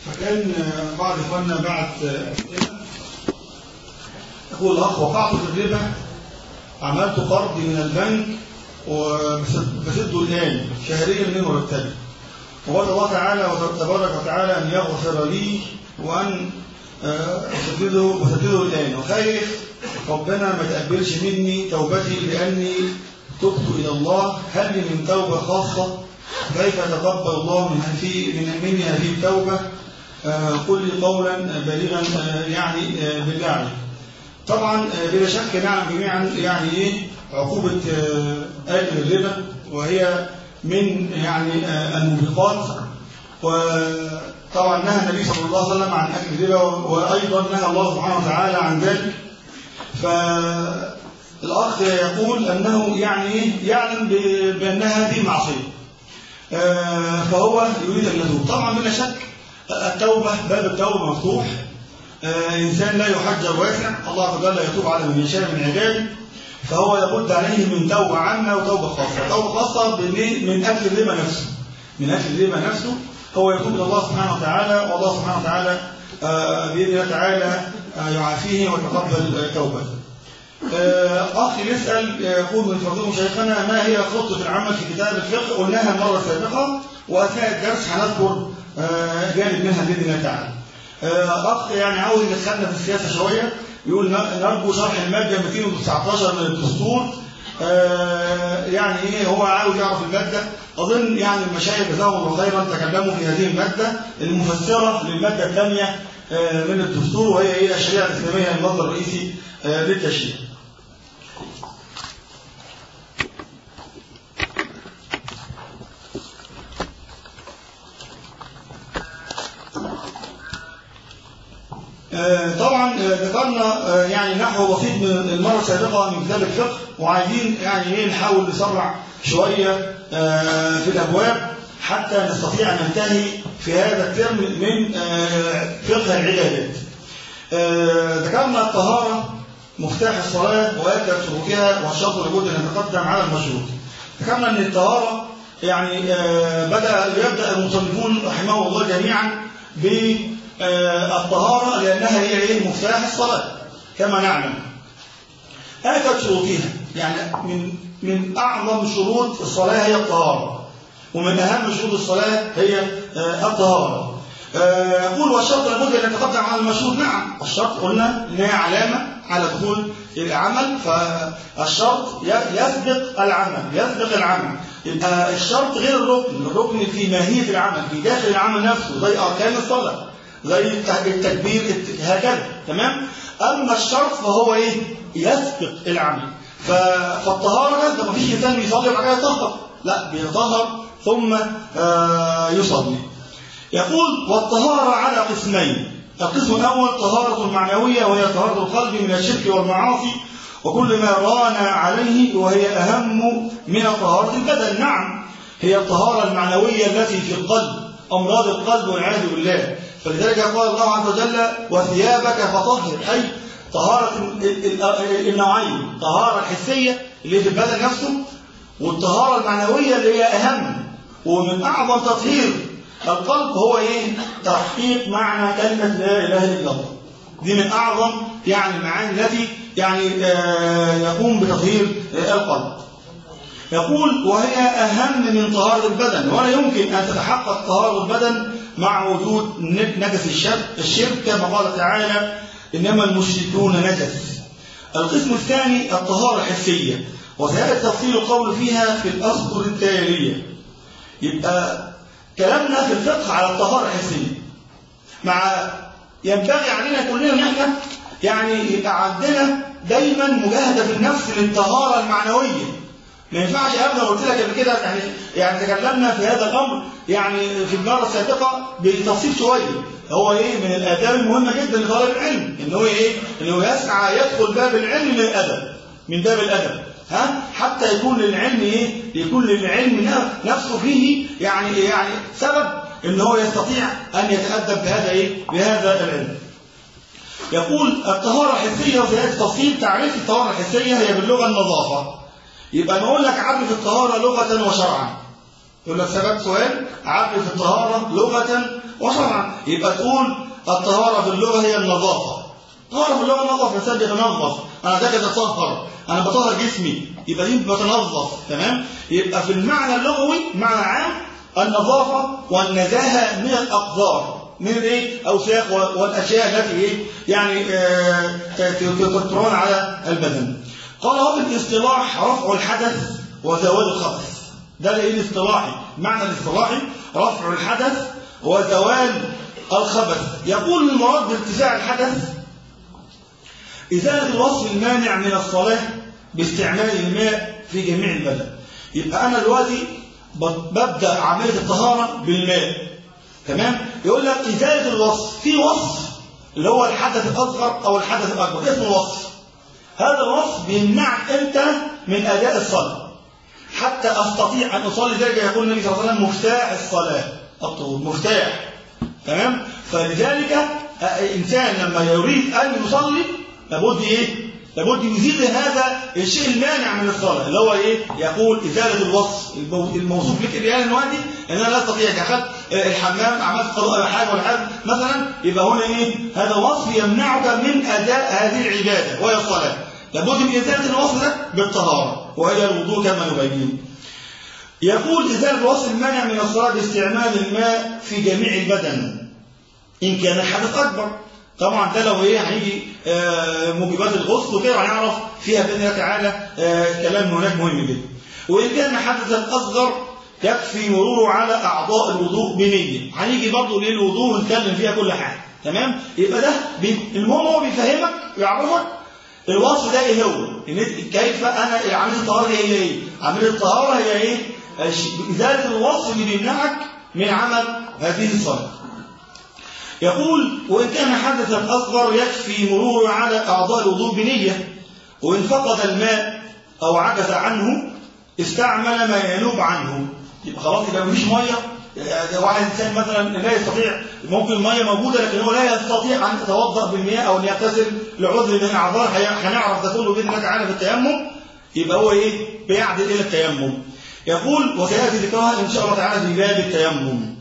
فكان بعض اخواننا بعت اسئله يقول الاخ وقعت في الربا عملت قرض من البنك وبسده الان شهريا من مرتبي وقال الله تعالى وتبارك وتعالى ان يغفر لي وان اسدده اسدده الان وخايف ربنا ما تقبلش مني توبتي لاني تبت الى الله هل لي من توبه خاصه كيف تقبل الله من هذه من مني هذه التوبه قل لي قولا بليغا يعني بالله طبعا بلا شك نعلم جميعا يعني ايه عقوبه اكل الربا وهي من يعني الموبقات وطبعا نهى النبي صلى الله عليه وسلم عن اكل الربا وايضا نهى الله سبحانه وتعالى عن ذلك فالاخ يقول انه يعني يعلم بانها هذه معصيه فهو يريد ان يتوب طبعا بلا شك التوبه باب التوبه مفتوح انسان لا يحجر واسع الله عز وجل يتوب على من يشاء من عباده فهو لابد عليه من توبه عامه وتوبه خاصه توبه خاصه من اكل الربا نفسه من اكل الربا نفسه هو يتوب الى الله سبحانه وتعالى والله سبحانه وتعالى باذن الله تعالى يعافيه ويتقبل توبته اخ يسال يقول من فضيله شيخنا ما هي خطه العمل في كتاب الفقه قلناها المره السابقه واثناء الدرس هنذكر جانب منها باذن الله تعالى اخ يعني عاوز يدخلنا في السياسه شويه يقول نرجو شرح الماده 219 من الدستور يعني ايه هو عاوز يعرف الماده اظن يعني المشايخ جزاهم الله خيرا تكلموا في هذه الماده المفسره للماده الثانيه من الدستور وهي ايه الشريعه الاسلاميه المصدر الرئيسي للتشريع طبعا ذكرنا يعني نحو بسيط من المره السابقه من كتاب الفقه وعايزين يعني ايه نحاول نسرع شويه في الابواب حتى نستطيع ان ننتهي في هذا الترم من فقه العبادات. ذكرنا الطهاره مفتاح الصلاه واكد شروطها والشرط لابد ان يتقدم على المشروط. ذكرنا ان الطهاره يعني بدا يبدا المصنفون رحمه الله جميعا ب الطهارة لأنها هي إيه مفتاح الصلاة كما نعلم آكد شروطها يعني من من أعظم شروط الصلاة هي الطهارة ومن أهم شروط الصلاة هي الطهارة يقول والشرط لابد أن يتقدم على المشروط نعم الشرط قلنا إنها علامة على دخول العمل فالشرط يسبق العمل يسبق العمل يبقى الشرط غير الركن الركن في ماهية العمل في داخل العمل نفسه زي أركان الصلاة زي التكبير هكذا تمام اما الشرط فهو ايه يسبق العمل فالطهاره ده مفيش انسان بيصلي وبعد كده يطهر لا بيطهر ثم آه يصلي يقول والطهاره على قسمين القسم الاول طهاره معنويه وهي طهاره القلب من الشرك والمعاصي وكل ما ران عليه وهي اهم من طهاره البدن نعم هي الطهاره المعنويه التي في القلب امراض القلب والعياذ بالله فلذلك قال الله عز وجل وثيابك فطهر أي طهارة النوعين طهارة الحسية اللي في البدن نفسه والطهارة المعنوية اللي هي أهم ومن أعظم تطهير القلب هو إيه؟ تحقيق معنى كلمة لا إله إلا الله دي من أعظم يعني المعاني التي يعني يقوم بتطهير القلب يقول وهي أهم من طهارة البدن ولا يمكن أن تتحقق طهارة البدن مع وجود نجس الشرك الشرك كما قال تعالى إنما المشركون نجس القسم الثاني الطهارة الحسية وسيأتي تفصيل القول فيها في الأسطر التالية يبقى كلامنا في الفقه على الطهارة الحسية مع ينبغي علينا كلنا ان احنا يعني يبقى عندنا دايما مجاهده في النفس للطهاره المعنويه ما ينفعش ابدا قلت لك قبل كده يعني يعني تكلمنا في هذا الامر يعني في المره السابقه بتفصيل شويه هو ايه من الاداب المهمه جدا لطالب العلم ان هو ايه ان هو يسعى يدخل باب العلم من الادب من باب الادب ها حتى يكون للعلم ايه يكون للعلم نفسه فيه يعني يعني سبب ان هو يستطيع ان يتادب بهذا ايه بهذا العلم يقول الطهاره الحسيه وفي هذا التفصيل تعريف الطهاره الحسيه هي باللغه النظافه يبقى نقول لك عرف الطهاره لغه وشرعا يقول لك سبب سؤال عقل في الطهارة لغة وشرعا يبقى تقول الطهارة في اللغة هي النظافة طهارة في اللغة النظافة الإنسان بيتنظف أنا ده كده أطهر أنا بطهر جسمي يبقى دي بتنظف تمام يبقى في المعنى اللغوي معنى عام النظافة والنزاهة من الأقدار من الايه اوساخ والاشياء التي ايه يعني تترون على البدن قال هو بالاصطلاح رفع الحدث وزوال الخبث ده الايه الاصطلاحي معنى الاصطلاحي رفع الحدث وزوال الخبث يقول المراد بارتفاع الحدث ازاله الوصف المانع من الصلاه باستعمال الماء في جميع البدن يبقى انا دلوقتي ببدا عمليه الطهاره بالماء تمام يقول لك ازاله الوصف في وصف اللي هو الحدث الاصغر او الحدث الاكبر اسمه وصف هذا الوصف بيمنعك انت من اداء الصلاه حتى استطيع ان اصلي ذلك يقول النبي صلى الله عليه وسلم مفتاح الصلاه الطهور مفتاح تمام فلذلك الانسان لما يريد ان يصلي لابد ايه لابد يزيد هذا الشيء المانع من الصلاه اللي هو ايه يقول ازاله الوصف الموصوف لك الان دلوقتي ان انا لا استطيع دخلت الحمام عملت قضاء ولا حاجه ولا حاجه مثلا يبقى هنا ايه هذا وصف يمنعك من اداء هذه العباده وهي الصلاه لابد من ازاله الوصف ده بالطهاره والى الوضوء كما نبين يقول ازاله الوصف المانع من الصلاه باستعمال الماء في جميع البدن ان كان الحدث اكبر طبعا ده لو ايه هيجي آه موجبات الغسل وكده هنعرف فيها باذن الله تعالى آه كلام هناك مهم جدا. وان كان حدثا اصغر يكفي مروره على اعضاء الوضوء بنيه. هنيجي برضه للوضوء ونتكلم فيها كل حاجه. تمام؟ يبقى ده المهم هو بيفهمك ويعرفك الوصف ده ايه هو؟ إن كيف انا عمليه الطهاره هي ايه؟ عمليه الطهاره هي ايه؟ ازاله الوصف اللي بيمنعك من عمل هذه الصلاه. يقول وإن كان حدثا أصغر يكفي مرور على أعضاء الوضوء بنية وإن فقد الماء أو عجز عنه استعمل ما ينوب عنه يبقى خلاص يبقى مفيش مية واحد إنسان مثلا لا يستطيع ممكن المية موجودة لكن هو لا يستطيع أن يتوضأ بالمياه أو أن يغتسل لعذر من الأعذار هنعرف ده كله بإذن الله تعالى في التيمم يبقى هو إيه بيعدل إلى التيمم يقول وسيأتي ذكرها إن شاء الله تعالى في باب التيمم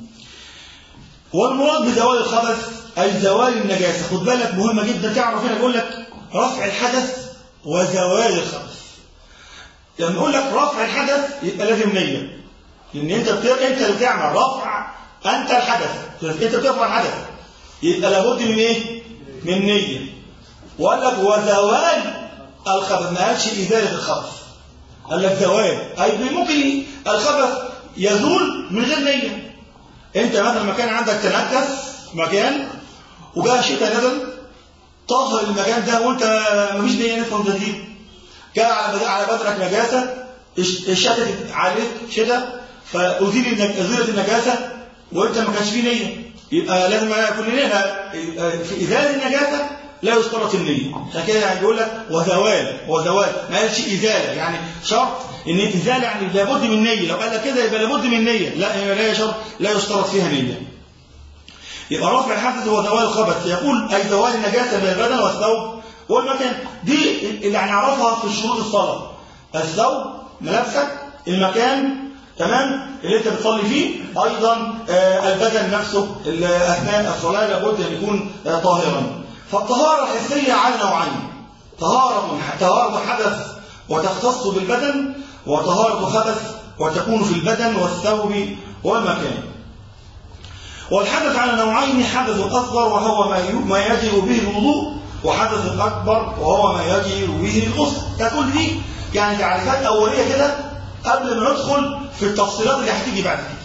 والمراد بزوال الخبث أي زوال النجاسة خد بالك مهمة جدا تعرف هنا يقول لك رفع الحدث وزوال الخبث لما يقول لك رفع الحدث يبقى لازم نية لأن أنت بتر... أنت اللي بتعمل رفع أنت الحدث أنت بترفع الحدث يبقى لابد من إيه؟ من نية وقال لك وزوال الخبث ما قالش إزالة الخبث قال لك زوال أي ممكن الخبث يزول من غير نية انت مثلا مكان عندك تنكس مكان وجاء شتاء نزل طهر المكان ده وانت مفيش نيه ندخل تدريب جاء على على بدنك نجاسه اشتتت عليك شتاء فازيل ازيلت النجاسه وانت ما كانش فيه نيه يبقى لازم يكون نيه في ازاله النجاسه لا يشترط النيه عشان كده يعني بيقول لك وزوال وزوال ما قالش ازاله يعني شرط ان ازاله يعني لابد من نيه لو قال لك كده يبقى لابد من نيه لا لا شرط لا يشترط فيها نيه يبقى رفع الحدث هو زوال الخبث يقول اي زوال النجاسه من البدن والثوب والمكان دي اللي هنعرفها في شروط الصلاه الثوب ملابسك المكان تمام اللي انت بتصلي فيه ايضا آه البدن نفسه اثناء الصلاه لابد ان يكون آه طاهرا فالطهاره الحسيه على نوعين طهاره طهاره حدث وتختص بالبدن وطهارة خبث وتكون في البدن والثوب والمكان والحدث على نوعين حدث أصغر وهو ما يجب به الوضوء وحدث أكبر وهو ما يجب به الغسل تقول دي يعني تعريفات أولية كده قبل ما ندخل في التفصيلات اللي هتيجي بعد كده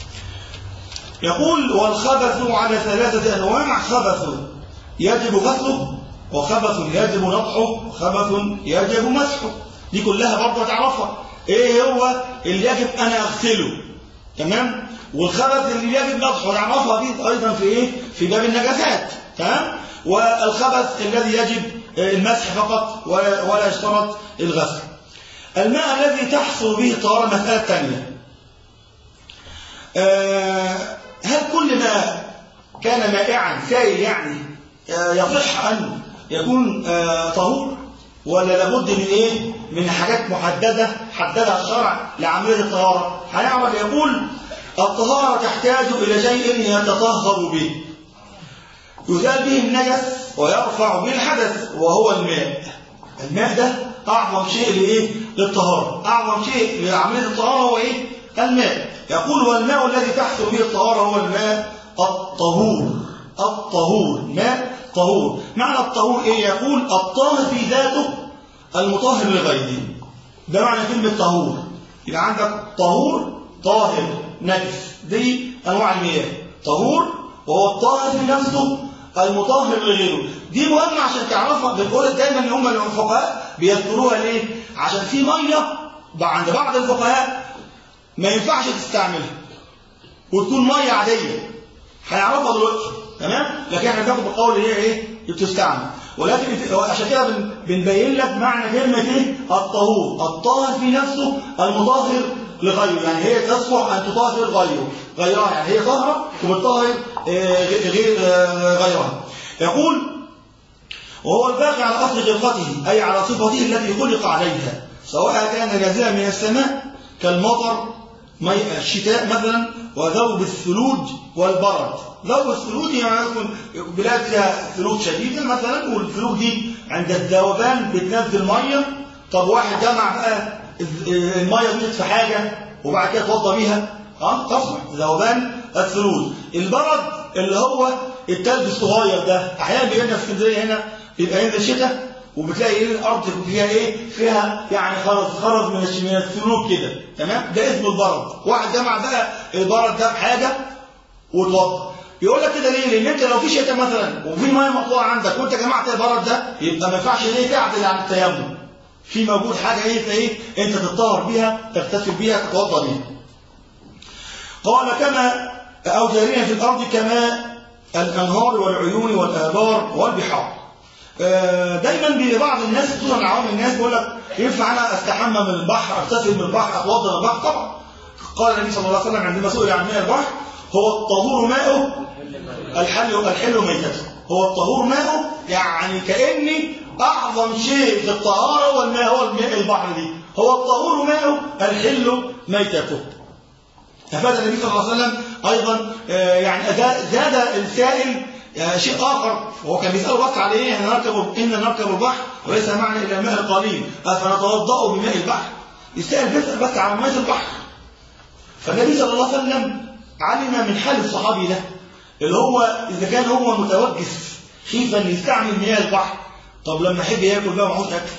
يقول والخبث على ثلاثة أنواع خبث يجب غسله وخبث يجب نطحه وخبث يجب مسحه دي كلها برضه هتعرفها ايه هو اللي يجب انا اغسله تمام والخبث اللي يجب نطحه هنعرفها دي ايضا في ايه في باب النجاسات تمام والخبث الذي يجب المسح فقط ولا, ولا يشترط الغسل الماء الذي تحصل به الطهاره مساله ثانيه آه هل كل ما كان مائعا سائل يعني آه يصح ان يكون آه طهور ولا لابد من ايه من حاجات محددة حددها الشرع لعملية الطهارة هنعمل يقول الطهارة تحتاج إلى شيء يتطهر به يزال به النجس ويرفع به الحدث وهو الماء الماء ده أعظم شيء لإيه؟ للطهارة أعظم شيء لعملية الطهارة هو إيه؟ الماء يقول والماء الذي تحصل به الطهارة هو الماء الطهور الطهور ماء طهور معنى الطهور إيه؟ يقول الطاهر في ذاته المطهر لغيره ده معنى كلمة طهور يبقى عندك طهور طاهر نجس دي أنواع المياه طهور وهو الطاهر في نفسه المطهر لغيره دي مهمة عشان تعرفها بنقول دايما ان هم الفقهاء بيذكروها ليه عشان في ميه عند بعض الفقهاء ما ينفعش تستعملها وتكون ميه عاديه هنعرفها دلوقتي تمام لكن احنا بناخد بالقول اللي هي ايه بتستعمل ولكن عشان كده بنبين لك معنى كلمه ايه الطهور الطاهر في نفسه المطهر لغيره يعني هي تصلح ان تطهر غيره غيرها يعني هي طاهره وبتطهر غير غيرها يقول وهو الباقي على اصل خلقته اي على صفته التي خلق عليها سواء كان نازلا من السماء كالمطر الشتاء مثلا وذوب الثلوج والبرد ذوب الثلوج يعني يكون بلاد فيها ثلوج شديده مثلا والثلوج دي عند الذوبان بتنزل ميه طب واحد جمع بقى الميه دي في حاجه وبعد كده توضى بيها اه تصلح ذوبان الثلوج البرد اللي هو التلج الصغير ده احيانا بيجي لنا في اسكندريه هنا بيبقى هنا الشتاء وبتلاقي ايه الارض فيها ايه فيها يعني خرز خرز من من الثلوج كده تمام ده اسمه البرد واحد جمع بقى البرد ده بحاجه وتوضى يقول لك كده ليه لان انت لو في شتاء مثلا وفي ميه مقطوعه عندك وانت جمعت البرد ده يبقى ما ينفعش ليه تعدل عن التيمم في موجود حاجه ايه فايه انت تتطهر بيها تغتسل بيها تتوضا بيها قال كما او جاريا في الارض كما الانهار والعيون والابار والبحار دايما بعض الناس خصوصا عوام الناس بيقول لك ينفع انا استحمى من البحر اغتسل من البحر اتوضا من البحر طبعا قال النبي صلى الله عليه وسلم عندما سئل عن ماء البحر هو الطهور ماؤه الحل الحل ميتته هو الطهور ماؤه يعني كاني اعظم شيء في الطهاره هو الماء هو الماء البحر دي هو الطهور ماؤه الحل ميتته أفاد النبي صلى الله عليه وسلم أيضا يعني زاد السائل شيء آخر وهو كان بيسأله بس على إيه إحنا نركب إن نركب البحر وليس معنى إلا الماء القليل أفنتوضأ بماء البحر يسأل بيسأل بس عن ماء البحر فالنبي صلى الله عليه وسلم علم من حال الصحابي ده اللي هو إذا كان هو متوجس خيفا يستعمل مياه البحر طب لما يحب ياكل بقى معهوش أكل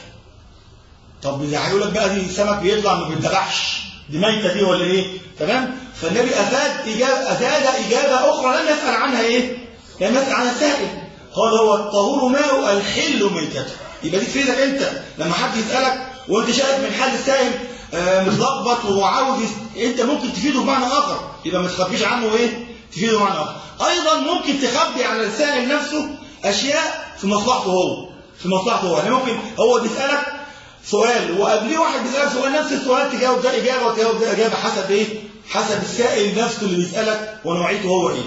طب إذا هيقول لك بقى دي السمك بيطلع ما بيتبعش دي ميتة دي ولا إيه تمام فالنبي أفاد إجابة أفاد إجابة أخرى لم يسأل عنها إيه لم يسأل عنها السائل قال هو الطهور ماء الحل ميتته يبقى دي تفيدك أنت لما حد يسألك وأنت شايف من حال السائل آه متلخبط وعاوز أنت ممكن تفيده بمعنى آخر يبقى ما تخبيش عنه إيه تفيده بمعنى آخر أيضا ممكن تخبي على السائل نفسه أشياء في مصلحته هو في مصلحته هو يعني ممكن هو بيسألك سؤال وقبليه واحد بيسألك سؤال نفس السؤال تجاوب ده إجابة وتجاوب ده إجابة حسب إيه حسب السائل نفسه اللي بيسألك ونوعيته هو ايه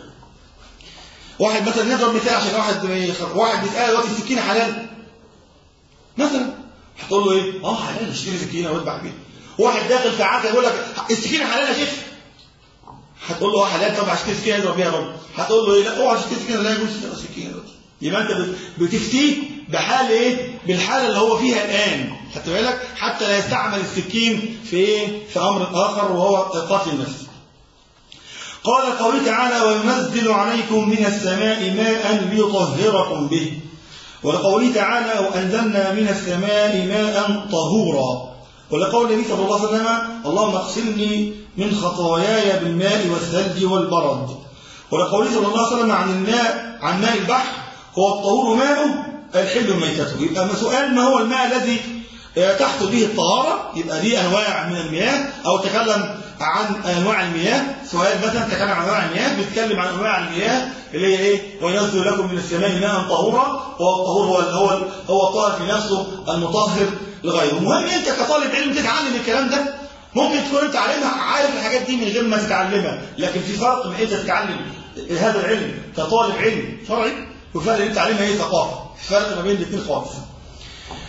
واحد مثلا نضرب مثال عشان واحد واحد بيسأل دلوقتي السكينة حلال مثلا هتقول له ايه اه حلال اشتري سكينة واذبح بيها واحد داخل في عاده يقول لك السكينة حلال يا شيخ هتقول له اه حلال طب اشتري سكينة اضرب بيها برضه هتقول له ايه لا اوعى تشتري سكينة لا يجوز تشتري سكينة يبقى انت بتفتيه بحال ايه بالحاله اللي هو فيها الان خدت بالك حتى لا يستعمل السكين في ايه في امر اخر وهو قتل النفس قال قوله تعالى وينزل عليكم من السماء ماء ليطهركم به ولقوله تعالى وانزلنا من السماء ماء طهورا ولقول النبي صلى الله عليه وسلم اللهم اغسلني من خطاياي بالماء والثلج والبرد ولقوله صلى الله عليه وسلم عن الماء عن ماء البحر هو الطهور ماءه الحل ميتته يبقى سؤال ما هو الماء الذي تحصل به الطهارة يبقى دي أنواع من المياه أو تكلم عن أنواع المياه سؤال مثلا تكلم عن أنواع المياه بيتكلم عن أنواع المياه اللي هي إيه وينزل لكم من السماء ماء طهورا هو الطهور هو هو هو الطاهر في نفسه المطهر لغيره المهم أنت كطالب علم تتعلم الكلام ده ممكن تكون أنت عالمها عارف الحاجات دي من غير ما تتعلمها لكن في فرق بين أنت تتعلم هذا العلم كطالب علم شرعي وفرق أنت تعلمها إيه ثقافة فرق ما بين الاثنين خالص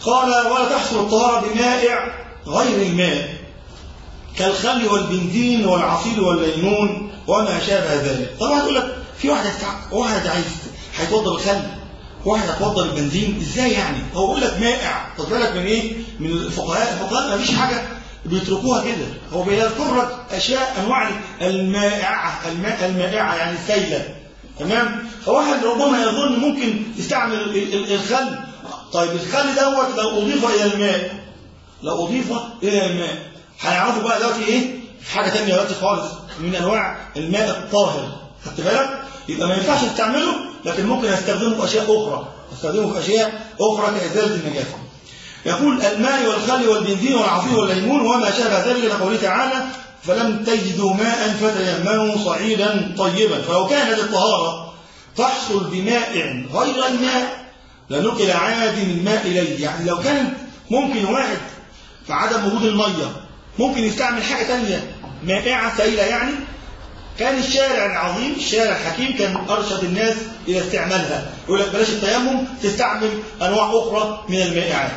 قال ولا تحصل الطهارة بمائع غير الماء كالخل والبنزين والعصير والليمون وما شابه ذلك طبعا تقول لك في واحد هتتع... واحد عايز هيتوضى بالخل واحد هيتوضى بالبنزين ازاي يعني هو بيقول لك مائع خد بالك من ايه من الفقهاء الفقهاء ما فيش حاجه بيتركوها كده هو بيذكر لك اشياء انواع المائعه الماء المائعه يعني السيله تمام فواحد ربما يظن ممكن يستعمل ال- ال- الخل طيب الخل دوت لو اضيف الى الماء لو اضيف الى الماء هنعرفه بقى دلوقتي ايه في حاجه ثانيه دلوقتي خالص من انواع الماء الطاهر خدت بالك يبقى ما ينفعش استعمله لكن ممكن استخدمه في اشياء اخرى استخدمه في اشياء اخرى كازاله النجاسه يقول الماء والخل والبنزين والعصير والليمون وما شابه ذلك لقوله تعالى فلم تجدوا ماء فتيمموا صعيدا طيبا فلو كانت الطهارة تحصل بماء غير الماء لنقل عادم الماء إليه يعني لو كان ممكن واحد في عدم وجود المية ممكن يستعمل حاجة تانية مائعة سائلة يعني كان الشارع العظيم الشارع الحكيم كان أرشد الناس إلى استعمالها يقول لك بلاش التيمم تستعمل أنواع أخرى من المائعات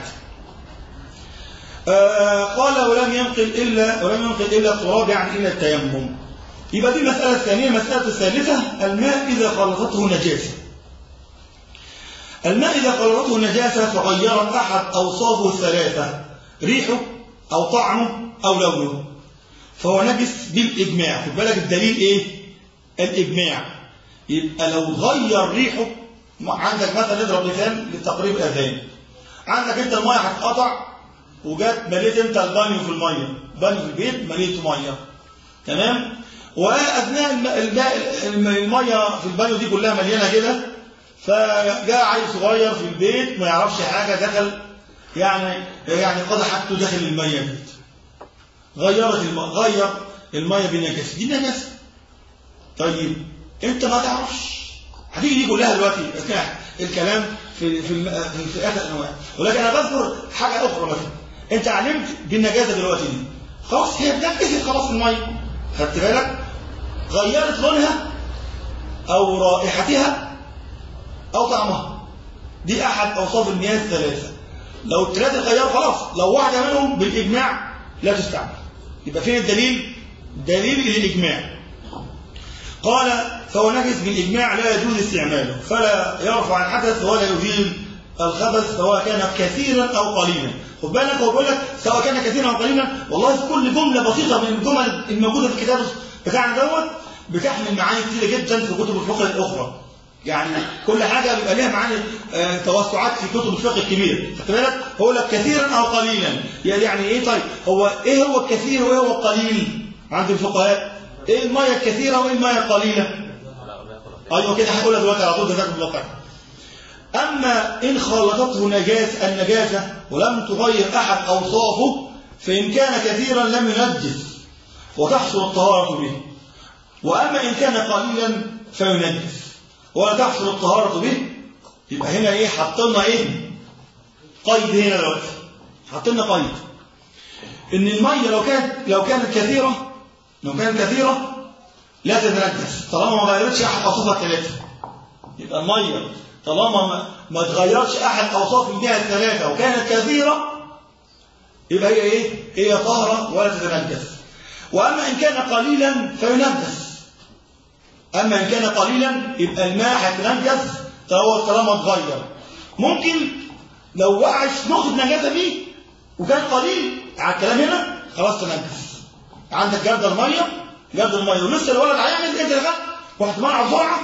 آه قال ولم ينقل إلا ولم ينقل إلا التراب يعني إلا التيمم يبقى دي المسألة الثانية المسألة الثالثة الماء إذا خلطته نجاسة الماء إذا خلطته نجاسة فغيرت أحد أوصافه الثلاثة ريحه أو طعمه أو لونه فهو نجس بالإجماع خد بالك الدليل إيه؟ الإجماع يبقى لو غير ريحه عندك مثلا نضرب مثال لتقريب الأذان عندك أنت المية هتقطع وجات مليت انت البانيو في الميه بانيو في البيت مليته ميه تمام واثناء الماء الميه في البانيو دي كلها مليانه كده فجاء عيل صغير في البيت ما يعرفش حاجه دخل يعني يعني قضى حاجته داخل الميه دي غيرت الماء غير الميه بنجاسه دي نجاسه طيب انت ما تعرفش هتيجي دي كلها دلوقتي الكلام في في في, في اخر انواع ولكن انا بذكر حاجه اخرى مثلا انت علمت بالنجاسه دلوقتي دي خلاص هي بتنجست خلاص الميه خدت بالك غيرت لونها او رائحتها او طعمها دي احد اوصاف المياه الثلاثه لو الثلاثه غيروا خلاص لو واحده منهم بالاجماع لا تستعمل يبقى فين الدليل دليل الاجماع قال فهو نجس بالإجماع لا يجوز استعماله فلا يرفع الحدث ولا يزيل الخبث سواء كان كثيرا أو قليلا خد بالك هو بيقول لك سواء كان كثيرا أو قليلا والله في كل جملة بسيطة من الجمل الموجودة في الكتاب بتاعنا دوت بتحمل معاني كثيرة جدا في كتب الفقه الأخرى يعني كل حاجة بيبقى ليها معاني آه توسعات في كتب الفقه الكبير خد بالك هو لك كثيرا أو قليلا يعني إيه طيب هو إيه هو الكثير وإيه هو القليل عند الفقهاء إيه المية الكثيرة وإيه المية القليلة ايوه كده هقولها دلوقتي على طول جزاكم الله خير اما ان خالطته نجاس النجاسه ولم تغير احد اوصافه فان كان كثيرا لم ينجس وتحصل الطهاره به واما ان كان قليلا فينجس ولا تحصل الطهاره به يبقى هنا ايه حطينا ايه قيد هنا دلوقتي حطينا قيد ان الميه لو كانت لو كانت كثيره لو كانت كثيره لا تتنجس طالما ما غيرتش احد اوصافها الثلاثه يبقى الميه طالما ما, ما تغيرش احد اوصاف المياه الثلاثه وكانت كثيره يبقى هي ايه هي طاهره ولا تتنجس واما ان كان قليلا فينجس اما ان كان قليلا يبقى الماء هيتنجس طالما اتغير ممكن لو وقعش نقطه نجاسه فيه وكان قليل على الكلام هنا خلاص تنجس عندك جردل ميه جاب الميه ولسه الولد هيعمل انت دخلت وهتمنع بسرعه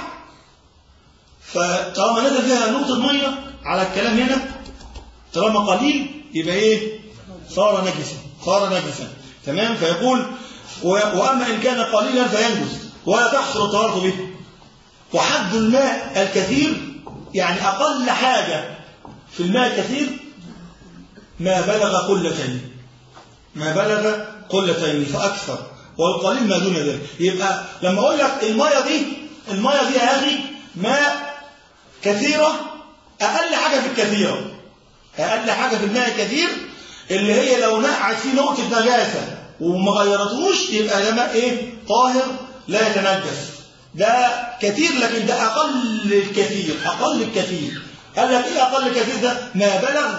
فطالما نزل فيها نقطه ميه على الكلام هنا طالما قليل يبقى ايه صار نجسا صار نجسا تمام فيقول واما ان كان قليلا فينجس ولا تحصل الطهاره به وحد الماء الكثير يعني اقل حاجه في الماء الكثير ما بلغ قلتين ما بلغ قلتين فاكثر والقليل ما دون ذلك يبقى لما اقول لك الميه دي الميه دي يا اخي ماء كثيره اقل حاجه في الكثيره اقل حاجه في الماء الكثير اللي هي لو نقعت فيه نقطه نجاسه وما غيرتوش يبقى ده ماء ايه طاهر لا يتنجس ده كثير لكن ده اقل الكثير اقل الكثير قال لك ايه اقل الكثير ده ما بلغ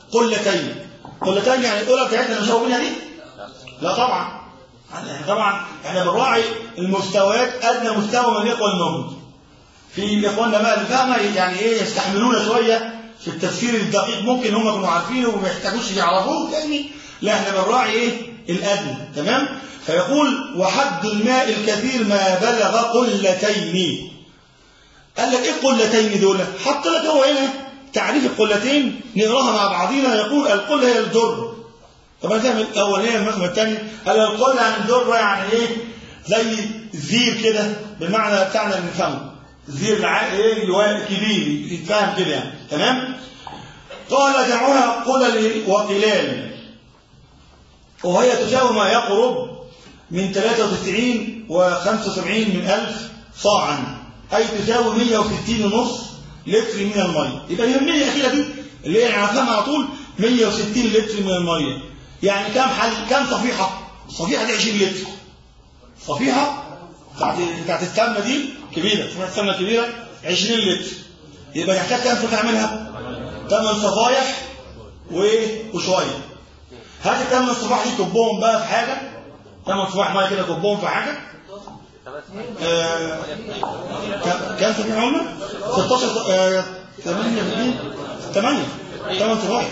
قلتين قلتين يعني الأولى بتاعتنا اللي مشاور منها دي لا طبعا يعني طبعا احنا بنراعي المستويات ادنى مستوى من الاخوه الموجود في اخواننا بقى اللي فاهمه يعني ايه يستحملونا شويه في التفسير الدقيق ممكن هم يكونوا عارفينه وما يحتاجوش يعرفوه يعني لا احنا بنراعي ايه الادنى تمام فيقول وحد الماء الكثير ما بلغ قلتين قال لك ايه القلتين دول حط لك هو هنا تعريف القلتين نقراها مع بعضينا يقول القله هي الدر طب انا فاهم الاولانيه المفهوم الثاني قال القله عن الدر يعني ايه زي زير كده بالمعنى بتاعنا اللي نفهمه زير الع- ايه اللي هو كبير يتفهم كده يعني تمام قال جمعها قلل وقلال وهي تساوي ما يقرب من 93 و75 من ألف صاعا أي تساوي 160 ونص لتر من المية يبقى هي المية الأخيرة دي اللي هي عارفها على طول 160 لتر من المية يعني كم حل كم صفيحة؟ صفيحة دي 20 لتر صفيحة بتاعت بتاعت السمنة دي كبيرة صفيحة السمنة كبيرة 20 لتر يبقى يحتاج كام صفيحة تعملها؟ 8 صفايح وايه وشوية هات الثمان صفاح دي كبهم بقى في حاجة ثمان صفاح ميه كده كبهم في حاجة آه، كم- كم صفيحة قلنا؟ 16 ص- آه، 8 2 8 8 صفاح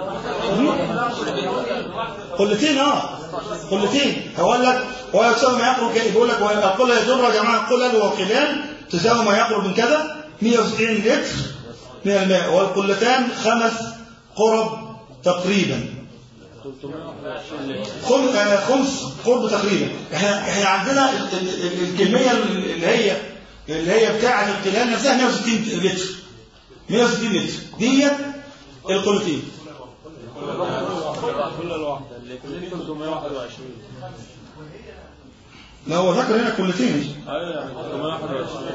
قلتين اه قلتين هقول لك هو يساوي ما يقرب كده بيقول لك القله يدر يا جماعه قلل وقلال تساوي ما يقرب من كذا 160 لتر من الماء والقلتان خمس قرب تقريبا خم- آه، خمس قرب تقريبا احنا احنا عندنا ال- ال- ال- الكميه اللي هي اللي هي بتاعه القلال نفسها 160 لتر 160 لتر ديت القلتين كل الواحدة اللي كل 321 لا هو ذكر هنا كلتين ايوه يعني 321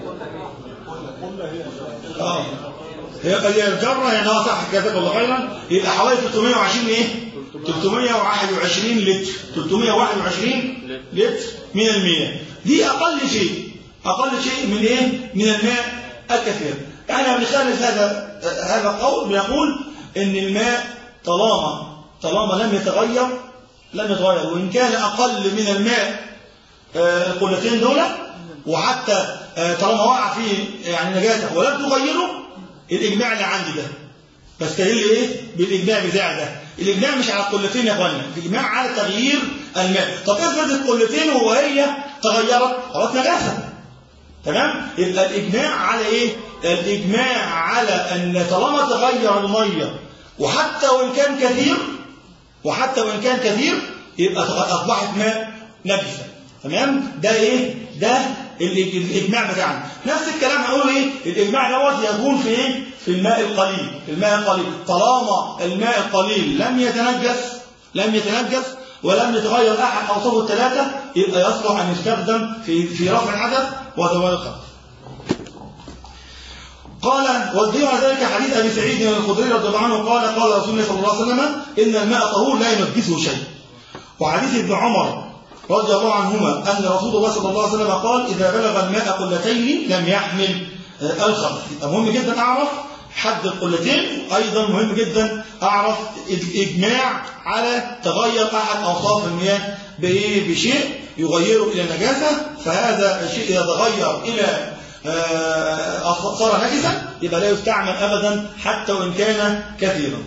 اه هي هي الجره يعني اه صح جزاك الله خيرا يبقى حوالي 320 ايه 321 لتر 321 لتر من المياه دي اقل شيء اقل شيء من ايه من الماء الكثير احنا بنخالف هذا هذا القول بنقول ان الماء طالما طالما لم يتغير لم يتغير وان كان اقل من الماء آه، القلتين دول وحتى آه، طالما وقع فيه يعني نجاسه ولم تغيره الاجماع اللي عندي ده بستدل ايه بالاجماع بتاعي ده الاجماع مش على القلتين يا اخوانا الاجماع على تغيير الماء طب افرض القلتين وهي تغيرت خلاص نجاسه تمام يبقى الاجماع على ايه الاجماع على ان طالما تغير الميه وحتى وان كان كثير وحتى وان كان كثير يبقى اصبحت ماء نجسه تمام ده ايه ده ال- الاجماع بتاعنا نفس الكلام هنقول ايه الاجماع دوت يكون في ايه في الماء القليل في الماء القليل طالما الماء القليل لم يتنجس لم يتنجس ولم يتغير احد اوصافه الثلاثه يبقى يصلح ان يستخدم في في رفع الحدث وزوال الخبث قال والدليل على ذلك حديث ابي سعيد الخدري رضي الله عنه قال قال رسول الله صلى الله عليه وسلم ان الماء طهور لا ينجسه شيء وحديث ابن عمر رضي الله عنهما ان رسول الله صلى الله عليه وسلم قال اذا بلغ الماء قلتين لم يحمل آه، الخبث يبقى مهم جدا اعرف حد القلتين ايضا مهم جدا اعرف الاجماع على تغير احد اوصاف المياه بايه بشيء يغيره الى نجاسه فهذا الشيء اذا تغير الى آه، صار نجسا يبقى لا يستعمل ابدا حتى وان كان كثيرا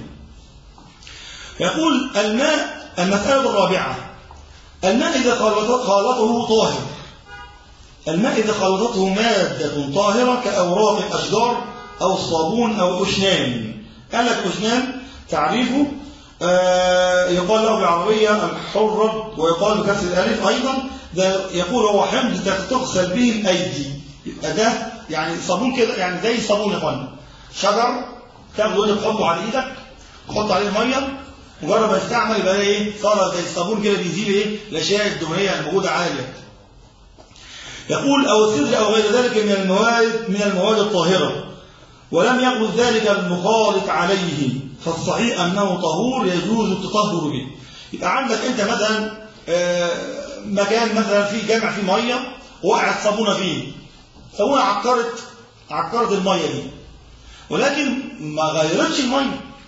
يقول الماء المسألة الرابعة الماء إذا خالط- خالطه طاهر الماء إذا خالطته مادة طاهرة كأوراق الأشجار أو الصابون أو أشنان قال لك أشنان تعريفه آه، يقال له بالعربية الحرة ويقال بكسر الألف أيضا ده يقول هو حمض تغسل به الأيدي يبقى ده يعني صابون كده يعني زي الصابون يا اخوانا شجر تاخده وانت تحطه على ايدك تحط عليه ميه مجرد ما يستعمل يبقى ده ايه صار زي الصابون كده بيزيل ايه الاشياء الدهنيه الموجوده على اليد يقول او السدر او غير ذلك من المواد من المواد الطاهره ولم يقل ذلك المخالط عليه فالصحيح انه طهور يجوز التطهر به يبقى عندك انت مثلا آه، مكان مثلا فيه جامع فيه ميه وقعت صابونه فيه صابونه عكرت عكرت الميه دي ولكن ما غيرتش الميه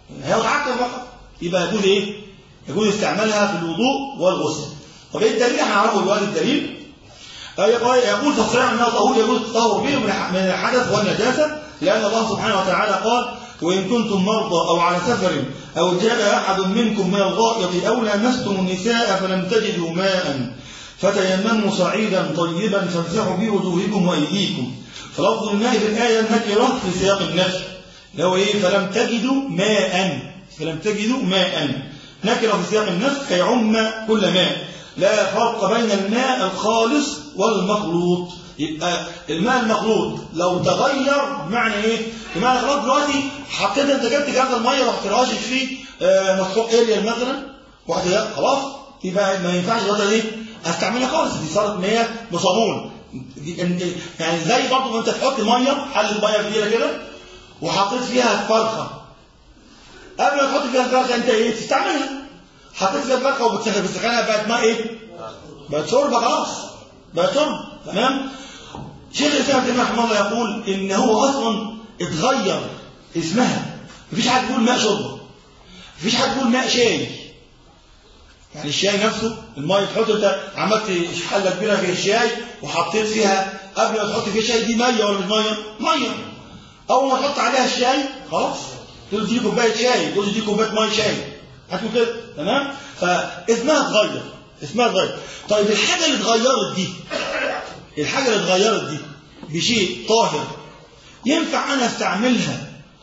هي متعكر فقط يبقى يجوز ايه؟ يجوز استعمالها في الوضوء والغسل طب ايه الدليل؟ احنا هنعرفه دلوقتي الدليل يقول يقول تصريحا انه طهور يجوز التطهر به من الحدث والنجاسه لان الله سبحانه وتعالى قال وان كنتم مرضى او على سفر او جاء احد منكم من الغائط او لامستم النساء فلم تجدوا ماء فتيمموا صعيدا طيبا فامسحوا بوجوهكم وايديكم فلفظ الماء في الايه نكره في سياق النفي اللي هو ايه فلم تجدوا ماء فلم تجدوا ماء نكره في سياق النفي فيعم كل ماء لا فرق بين الماء الخالص والمخلوط يبقى الماء المخلوط لو تغير معنى ايه؟ الماء الخلاط دلوقتي حطيت انت جبت جهاز الميه ورحت راشش فيه آه مسحوق اريال مثلا واحد خلاص يبقى ما ينفعش دلوقتي ايه؟ استعملها خالص دي صارت مياه بصابون يعني زي برضه ما انت تحط ميه حله ميه كبيره كده وحطيت فيها فرخه قبل ما تحط فيها الفرخه انت ايه؟ تستعملها حطيت فيها الفرخه وبتسخن بتسخنها بقت ماء ايه؟ بقت شوربه خلاص بقت شوربه تمام؟ شيخ الاسلام ابن رحمه الله يقول ان هو اصلا اتغير اسمها مفيش حد يقول ماء شوربه مفيش حد يقول ماء شاي يعني الشاي نفسه الميه تحط انت عملت حله كبيره في الشاي وحطيت فيها قبل ما تحط فيها شاي دي ميه ولا مش ميه؟ ميه اول ما تحط عليها الشاي خلاص تقول دي كوبايه شاي تقول دي كوبايه ميه شاي هتقول كده تمام فاسمها اتغير اسمها اتغير طيب الحاجه اللي اتغيرت دي الحاجه اللي اتغيرت دي بشيء طاهر ينفع انا استعملها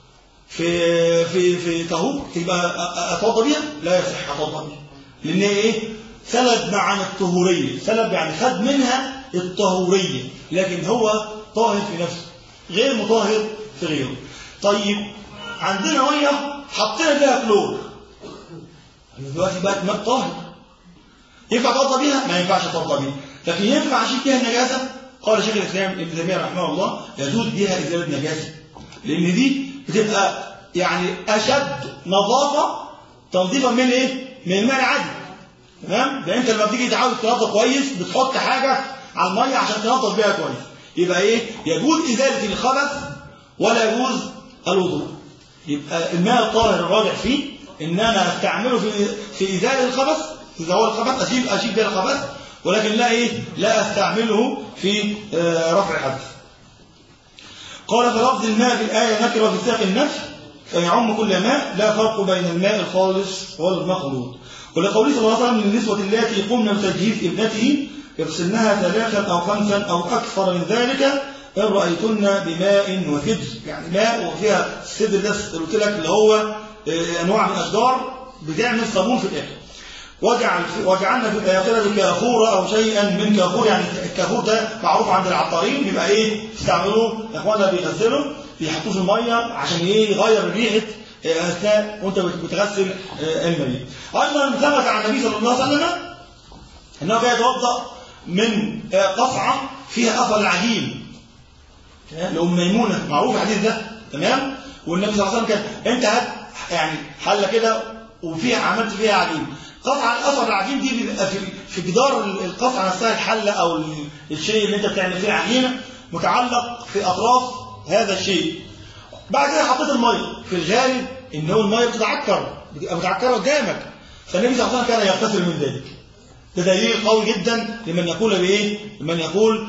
في في في طهور يبقى اتوضى بيها لا يصح اتوضى بيها لان ايه سلب معنى الطهوريه سلب يعني خد منها الطهوريه لكن هو طاهر في نفسه غير مطهر في غيره طيب عندنا ميه حطينا فيها كلور دلوقتي بقت ماء طاهر ينفع اتوضى بيها ما ينفعش اتوضى بيها لكن ينفع اشيل فيها النجاسه قال شيخ الاسلام ابن تيميه رحمه الله يجوز بها ازاله النجاسه لان دي بتبقى يعني اشد نظافه تنظيفا من ايه؟ من الماء العادي تمام؟ ده انت لما بتيجي تعاوز تنظف كويس بتحط حاجه على الميه عشان تنظف بيها كويس يبقى ايه؟ يجوز ازاله الخبث ولا يجوز الوضوء يبقى الماء الطاهر الراجع فيه ان انا استعمله في في ازاله الخبث اذا هو الخبث اشيل اشيل بها الخبث ولكن لا ايه لا استعمله في رفع الحدث قال فلفظ الماء في الآية نكرة في سياق النفي فيعم كل ماء لا فرق بين الماء الخالص والمخلوط ولقوله صلى الله عليه وسلم للنسوة اللاتي قمن بتجهيز ابنته يغسلنها ثلاثا أو خمسا أو أكثر من ذلك إن رأيتن بماء وسدر يعني ماء وفيها السدر ده قلت لك اللي هو أنواع من الأشجار بتعمل صابون في الآخر وجعل وجعلنا في الآخرة كافورا أو شيئا من كافور يعني الكافور ده معروف عند العطارين بيبقى إيه تستعملوه إخواننا بيغسلوا بيحطوه في المية عشان إيه يغير ريحة أثناء وأنت بتغسل المريض. أيضا ثبت عن النبي صلى الله عليه وسلم أنه كان يتوضأ من قصعة فيها أثر العجين. لأم ميمونة معروف الحديث ده تمام؟ والنبي صلى الله عليه وسلم كان أنت هات يعني حلة كده وفيها عملت فيها عجين قطع الاثر العجين دي بيبقى في في جدار القطعه نفسها الحله او الشيء اللي انت بتعمل فيه عجينه متعلق في اطراف هذا الشيء بعد كده حطيت الميه في الغالب ان هو الميه بتتعكر بتبقى متعكره قدامك فالنبي صلى الله عليه وسلم كان يغتسل من ذلك ده دليل قوي جدا لمن يقول بايه؟ لمن يقول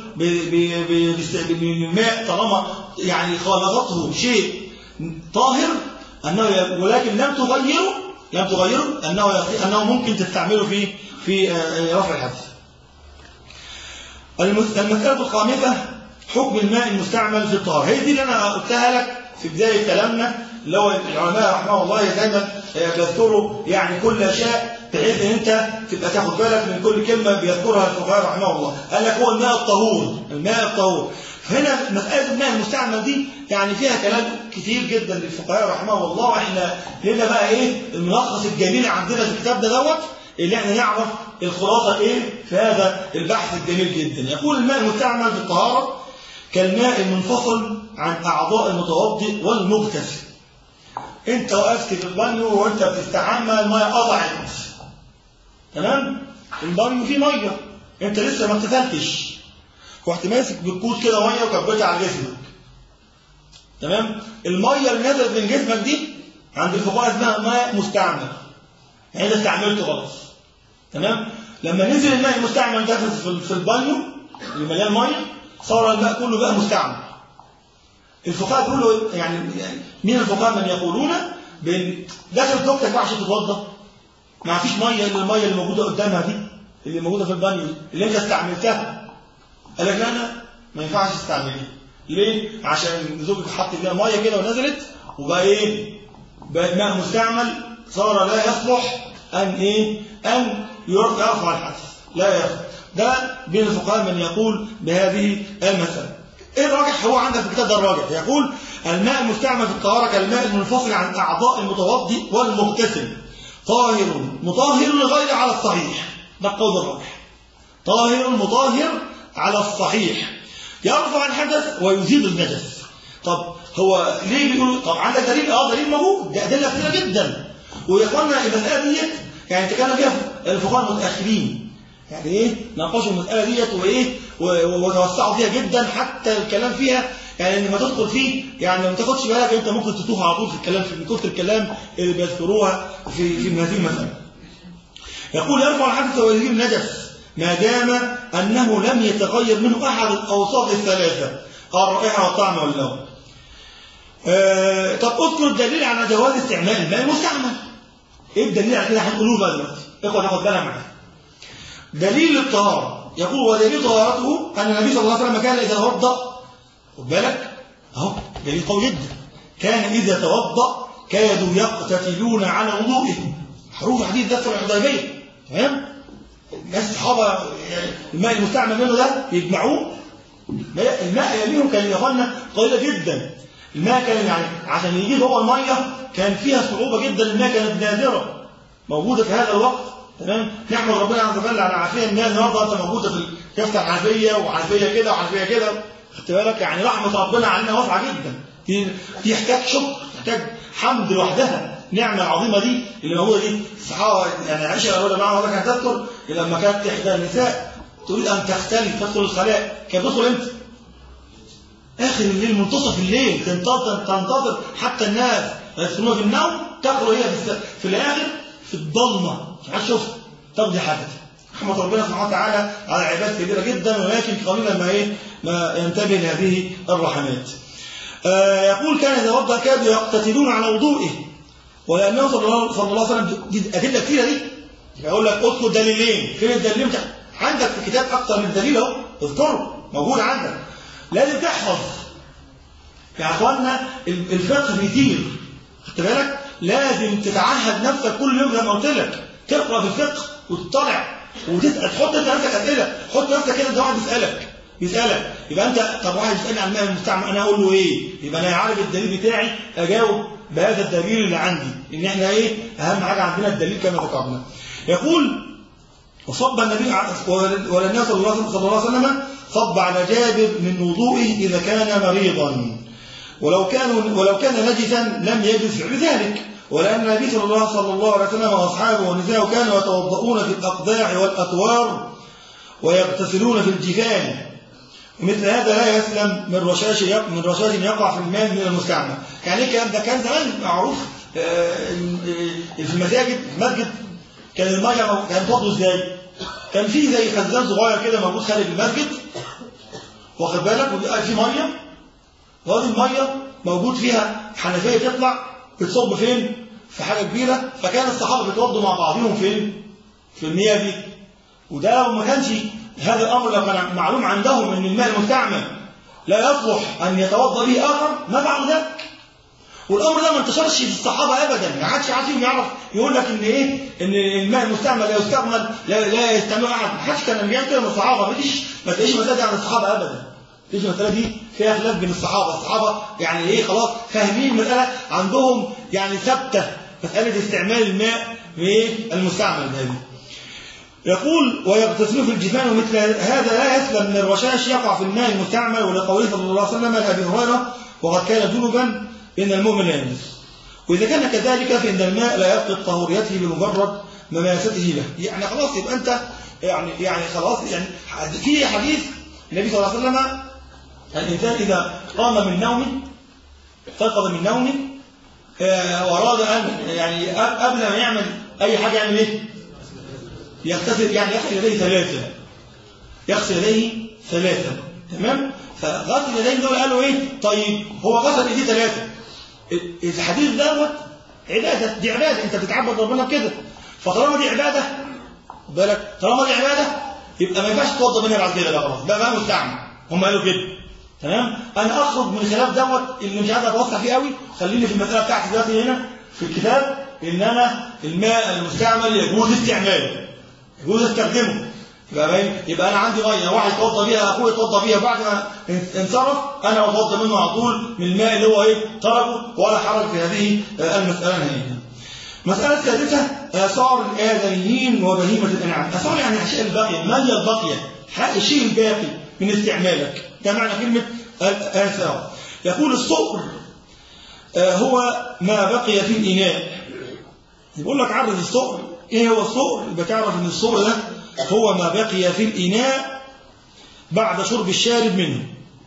بالماء طالما يعني خالطته شيء طاهر انه ولكن لم تغيره لم تغيره أنه أنه ممكن تستعمله في في رفع الحدث. المسألة الخامسة حكم الماء المستعمل في الطهارة هي دي اللي أنا قلتها لك في بداية كلامنا اللي هو العلماء رحمه الله دايما بيذكروا يعني كل أشياء بحيث ان انت تبقى تاخد بالك من كل كلمه بيذكرها الفقهاء رحمه الله قال لك هو الماء الطهور الماء الطهور فهنا مساله الماء المستعمل دي يعني فيها كلام كتير جدا للفقهاء رحمه الله واحنا هنا بقى ايه الملخص الجميل عندنا في الكتاب ده دوت اللي احنا نعرف الخلاصه ايه في هذا البحث الجميل جدا يقول الماء المستعمل في الطهاره كالماء المنفصل عن اعضاء المتوضئ والمغتسل انت وقفت في البانيو وانت بتستحمى الميه قطعت تمام البانيو فيه ميه انت لسه ما اغتسلتش رحت ماسك بالكوز كده ميه وكبيتها على جسمك تمام الميه اللي نزلت من جسمك دي عند الفقهاء اسمها ماء مستعمل يعني انت استعملته خلاص تمام لما نزل الماء المستعمل ده في في البانيو اللي مليان ميه صار الماء كله بقى مستعمل الفقهاء بيقولوا يعني يعني مين الفقهاء من يقولون بان داخل زوجتك بقى عشان تتوضا ما فيش ميه الا الميه اللي موجوده قدامها دي اللي موجوده في البانيو اللي انت استعملتها قال لك لا لا ما ينفعش تستعمليها ليه؟ عشان زوجك حط فيها ميه كده ونزلت وبقى ايه؟ بقى ماء مستعمل صار لا يصلح ان ايه؟ ان يرفع الحدث لا يصلح ده بين الفقهاء من يقول بهذه المسألة ايه الراجح هو عندك في الكتاب ده الراجح يقول الماء المستعمل في الطهارة كالماء المنفصل عن أعضاء المتوضئ والمغتسل طاهر مطهر لغير على الصحيح ده القول الراجح طاهر مطهر على الصحيح يرفع الحدث ويزيد النجس طب هو ليه بيقولوا طب عندك دليل اه دليل موجود ده ادله كثيره جدا ويا اخوانا المساله ديت يعني تكلم فيها الفقهاء المتاخرين يعني ايه ناقشوا المساله ديت وايه وتوسعوا فيها جدا حتى الكلام فيها يعني لما تدخل فيه يعني ما تاخدش بالك انت ممكن تتوه على طول في الكلام في كتر الكلام اللي بيذكروها في في هذه المساله يقول يرفع الحدث ويزيل النجس ما دام انه لم يتغير منه احد الاوصاف الثلاثه الرائحه والطعم واللون آه طب اذكر الدليل على جواز استعمال الماء المستعمل ايه الدليل على كده هنقوله بقى دلوقتي اخوه تاخد بالك معايا دليل الطهارة يقول ودليل طهارته أن النبي صلى الله عليه وسلم كان إذا توضأ خد بالك أهو دليل قوي جدا كان إذا توضأ كادوا يقتتلون على وضوئه حروف حديث ده في الحديبية تمام الناس الصحابة الماء المستعمل منه ده يجمعوه الماء يليهم كان يا قليلة جدا الماء كان يعني عشان يجيب هو المية كان فيها صعوبة جدا الماء كانت نادرة موجودة في هذا الوقت تمام نحمد ربنا عز وجل على عافيه الماء النهارده انت موجوده في يفتح عافيه وعافيه كده وعافيه كده خدت بالك يعني رحمه ربنا علينا واسعه جدا دي تحتاج شكر تحتاج حمد لوحدها النعمه العظيمه دي اللي موجوده دي الصحابه يعني عائشه رضي الله عنها كانت تذكر لما كانت احدى النساء تريد ان تختلي تدخل الخلاء كانت تدخل امتى؟ اخر الليل منتصف الليل تنتظر تنتظر حتى الناس يدخلون في النوم تخرج هي في الاخر في الضلمه مش عارف شوف تقضي حاجتها رحمة ربنا سبحانه وتعالى على عباد كبيرة جدا ولكن قليلا ما ايه ما ينتبه لهذه الرحمات. آه يقول كان إذا وضأ كادوا يقتتلون على وضوئه ولأنه صلى الله, صلى الله عليه وسلم دي أدلة كثيرة دي يقول لك اذكر دليلين فين الدليلين عندك في الكتاب أكثر من دليل أهو اذكره موجود عندك لازم تحفظ يا اخوانا الفقه بيطير خدت بالك لازم تتعهد نفسك كل يوم زي ما قلت لك تقرا في الفقه وتطلع وتسال تحط انت نفسك اسئله حط نفسك كده ده واحد يسالك يسالك يبقى انت طب واحد يسالني عن الماء المستعمل انا اقول له ايه يبقى انا عارف الدليل بتاعي اجاوب بهذا الدليل اللي عندي ان احنا ايه اهم حاجه عندنا الدليل كما ذكرنا يقول وصب النبي ولن صلى الله عليه وسلم صب على جابر من وضوئه اذا كان مريضا ولو كان ولو كان نجسا لم يجوز فعل ذلك ولأن النبي صلى الله صلى الله عليه وسلم وأصحابه ونساءه كانوا يتوضؤون في الأقداح والأطوار ويغتسلون في الجفان ومثل هذا لا يسلم من رشاش من رشاش يقع في الماء من المستعمل يعني ايه الكلام ده كان زمان معروف في المساجد المسجد كان الميه كان تفضل ازاي؟ كان في زي خزان صغير كده موجود خارج المسجد واخد بالك وبيبقى في ميه وهذه الميه موجود فيها حنفيه تطلع بتصب فين؟ في حاجه كبيره فكان الصحابه بيتوضوا مع بعضهم فين؟ في المياه دي وده لو ما كانش هذا الامر لو كان معلوم عندهم ان الماء المستعمل لا يصلح ان يتوضا به اخر ما فعلوا ذلك والامر ده ما انتشرش في الصحابه ابدا ما عادش حد فيهم يعرف يقول لك ان ايه ان الماء المستعمل لا يستعمل لا, لا يستعمله احد ما حدش كان بيعمل كده من الصحابه ما فيش ما تلاقيش مساله عن الصحابه ابدا تيجي المساله دي فيها خلاف بين الصحابه الصحابه يعني ايه خلاص فاهمين المساله عندهم يعني ثابته مساله استعمال الماء المستعمل هذه يقول ويغتسلون في الجفان ومثل هذا لا يسلم من الرشاش يقع في الماء المستعمل ولقوله صلى الله عليه وسلم لابي هريره وقد كان جنبا ان المؤمن لا ينجس واذا كان كذلك فان الماء لا يفقد طهوريته بمجرد مماسته له يعني خلاص يبقى انت يعني يعني خلاص يعني في حديث النبي صلى الله عليه وسلم الانسان اذا قام من نوم استيقظ من نومه آه، واراد ان يعني أ- قبل ما يعمل اي حاجه يعمل ايه يغتسل يعني يغسل يديه ثلاثه يغسل يديه ثلاثه تمام فغسل يديه دول قالوا ايه طيب هو غسل يديه ثلاثه ال- الحديث دوت عباده دي عباده انت بتتعبد ربنا بكده فطالما دي عباده بالك طالما دي عباده يبقى ما ينفعش تتوضا منها بعد كده بقى خلاص بقى بقى مستعمل هم قالوا كده تمام انا اخرج من خلاف دوت اللي مش عايز اتوسع فيه قوي خليني في المساله بتاعتي دلوقتي هنا في الكتاب ان انا الماء المستعمل يجوز استعماله يجوز استخدمه يبقى باين يبقى انا عندي ميه واحد يتوضا بيها اخويا يتوضا بيها بعد ما انصرف انا اتوضا منه على طول من الماء اللي هو ايه تركه ولا حرج في هذه آه، المساله نهائيا المسألة الثالثة آثار الآدميين وبهيمة الأنعام آثار يعني الأشياء الباقية ما هي الباقية حق الشيء الباقي من استعمالك ده معنى كلمة الآثار يقول الصقر آه، هو ما بقي في الإناء يقول لك عرض الصقر إيه هو الصقر يبقى تعرف إن الصقر ده هو ما بقي في الإناء بعد شرب الشارب منه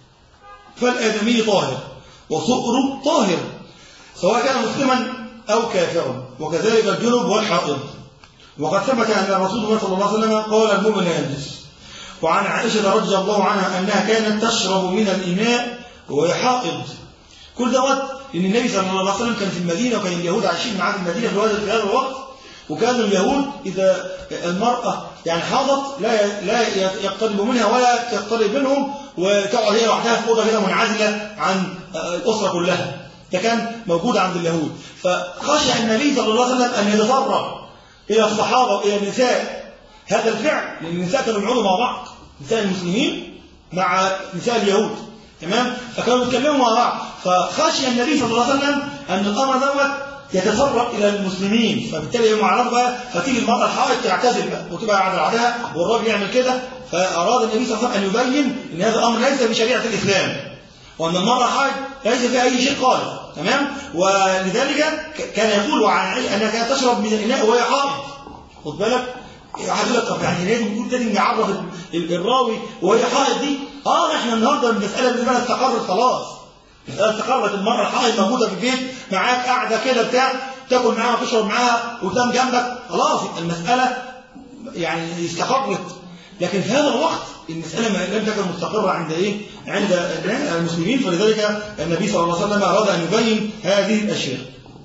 فالآدمي طاهر وصقر طاهر سواء كان مسلما أو كافرا وكذلك الجنب والحائض وقد ثبت أن رسول الله صلى الله عليه وسلم قال المؤمن لا ينجس وعن عائشة رضي الله عنها أنها كانت تشرب من الإناء وهي حائض كل دوت لأن النبي صلى الله عليه وسلم كان في المدينة وكان اليهود عايشين معاه في المدينة في هذا في هذا الوقت وكان اليهود إذا المرأة يعني حاضت لا لا يقترب منها ولا تقترب منهم وتقعد هي لوحدها في أوضة كده منعزلة عن الأسرة كلها ده كان موجود عند اليهود فخشى النبي صلى الله عليه وسلم أن يتطرق إلى الصحابة وإلى النساء هذا الفعل لأن النساء كانوا يقعدوا مع بعض نساء المسلمين مع نساء اليهود تمام فكانوا يتكلموا مع بعض فخشي النبي صلى الله عليه وسلم أن الأمر دوت يتسرق إلى المسلمين فبالتالي يوم عرض بقى فتيجي المرأة الحائط تعتزل بقى وتبقى قاعدة لوحدها والراجل يعمل كده فأراد النبي صلى الله عليه وسلم أن يبين أن هذا الأمر ليس بشريعة الإسلام وأن المرأة حائض ليس فيها أي شيء خالص تمام ولذلك كان يقول عن عائشة أنها كانت تشرب من الإناء وهي حائض خد بالك واحد يقول لك طب يعني لازم نقول لازم نعرف الراوي وهي حائض دي اه احنا النهارده المساله بالنسبه لنا استقرت خلاص المساله استقرت المره الحائض موجوده في البيت معاك قاعده كده بتاع تاكل معاها وتشرب معاها وتنام جنبك خلاص المساله يعني استقرت لكن في هذا الوقت المسألة ما لم تكن مستقرة عند إيه؟ عند المسلمين فلذلك النبي صلى الله عليه وسلم أراد أن يبين هذه الأشياء.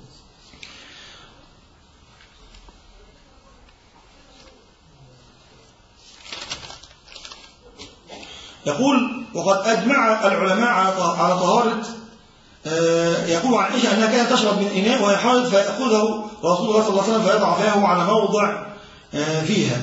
يقول وقد أجمع العلماء على طهارة يقول عن عائشة أنها كانت تشرب من إناء وهي حائض فيأخذه رسول الله صلى الله عليه وسلم فيضع فاه على موضع فيها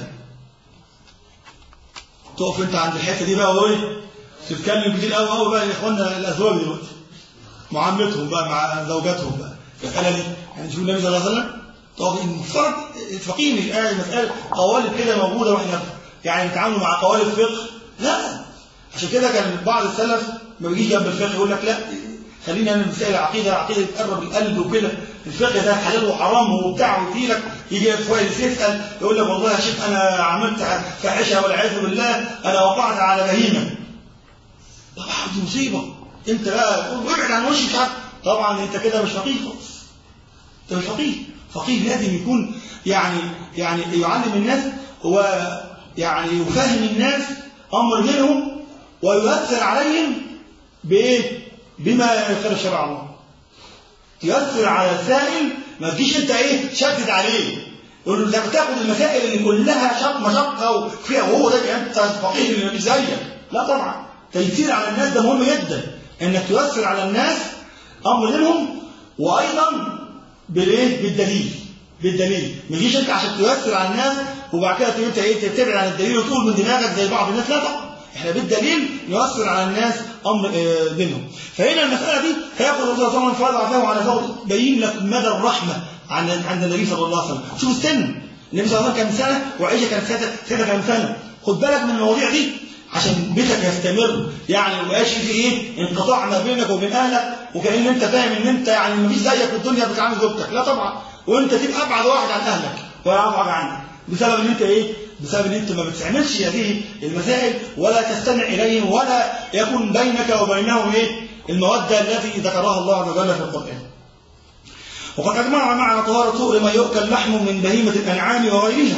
تقف انت عند الحته دي بقى وايه تتكلم كتير قوي قوي بقى يا اخوانا الازواج دلوقتي معاملتهم بقى مع زوجاتهم بقى في الحاله دي يعني شوف النبي صلى الله عليه وسلم طب المفترض الفقيه مش قاعد مساله قوالب كده موجوده واحنا يعني نتعامل مع قوالب فقه لا عشان كده كان بعض السلف ما بيجيش جنب الفقه يقول لك لا خلينا انا مسائل العقيده عقيده تقرب القلب وكده الفقه ده حلال وحرام وبتاع ويجي لك يجي كويس يسال يقول لك والله يا شيخ انا عملت فاحشه والعياذ بالله انا وقعت على بهيمه طبعا دي مصيبه انت بقى تقول ابعد عن وشي مش عارف طبعا انت كده مش فقيه خالص انت مش فقيه فقيه لازم يكون يعني يعني يعلم الناس هو يعني يفهم الناس امر منهم ويؤثر عليهم بايه بما يخالف شرع الله تيسر على السائل ما تجيش انت ايه شدد عليه يقول له انت بتاخد المسائل اللي كلها شق مشقه وفيها وهو ده انت فقيه اللي مش زيك لا طبعا تيسير على الناس ده مهم جدا انك تيسر على الناس امر منهم وايضا بالايه بالدليل بالدليل ما تجيش انت عشان تيسر على الناس وبعد كده انت ايه تبعد عن الدليل وتقول من دماغك زي بعض الناس لا طبعا احنا بالدليل يؤثر على الناس امر منهم فهنا المساله دي هياخد الرسول صلى الله عليه وسلم فيضع فيه على زوج بين لك مدى الرحمه عن عند النبي صلى الله عليه وسلم شوف السن النبي صلى الله عليه وسلم كان سنه وعائشه كانت سنه كان سنه خد بالك من المواضيع دي عشان بيتك يستمر يعني ما يبقاش في ايه انقطاع ما بينك وبين اهلك وكأن انت فاهم ان انت يعني ما فيش زيك في الدنيا بتعامل زوجتك لا طبعا وانت تبقى ابعد واحد عن اهلك ولا ابعد عنك بسبب ان انت ايه بسبب ان انت ما بتعملش هذه المسائل ولا تستمع اليهم ولا يكون بينك وبينهم ايه الموده التي ذكرها الله عز وجل في القران وقد أجمع معنى طهارة سؤر ما يؤكل لحمه من بهيمة الأنعام وغيرها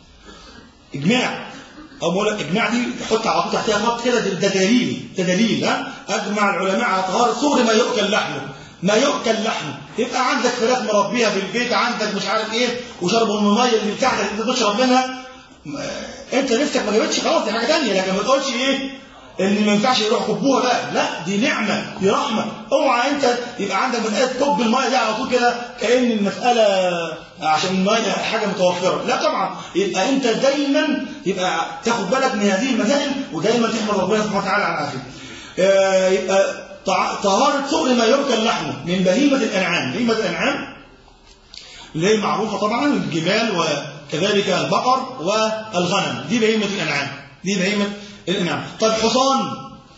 إجماع أو مولا إجماع دي تحط على طول تحتها خط كده ده دليل ده دليل ها أجمع العلماء على طهارة سؤر ما يؤكل لحمه ما يؤكل لحمه يبقى عندك فراخ مربيها في البيت عندك مش عارف ايه وشربوا من الميه اللي بتاعتك انت تشرب منها انت نفسك ما جابتش خلاص دي حاجه ثانيه لكن ما تقولش ايه ان ما ينفعش يروح كبوها بقى لا دي نعمه دي رحمه اوعى انت يبقى عندك مساله كب الميه دي على طول كده كان المساله عشان الميه حاجه متوفره لا طبعا يبقى انت دايما يبقى تاخد بالك من هذه المسائل ودايما تحمد ربنا سبحانه وتعالى على العافيه آه يبقى طهاره سؤر ما يؤكل لحمه من بهيمه الانعام بهيمه الانعام اللي هي معروفه طبعا الجمال وكذلك البقر والغنم دي بهيمه الانعام دي بهيمه الانعام طيب حصان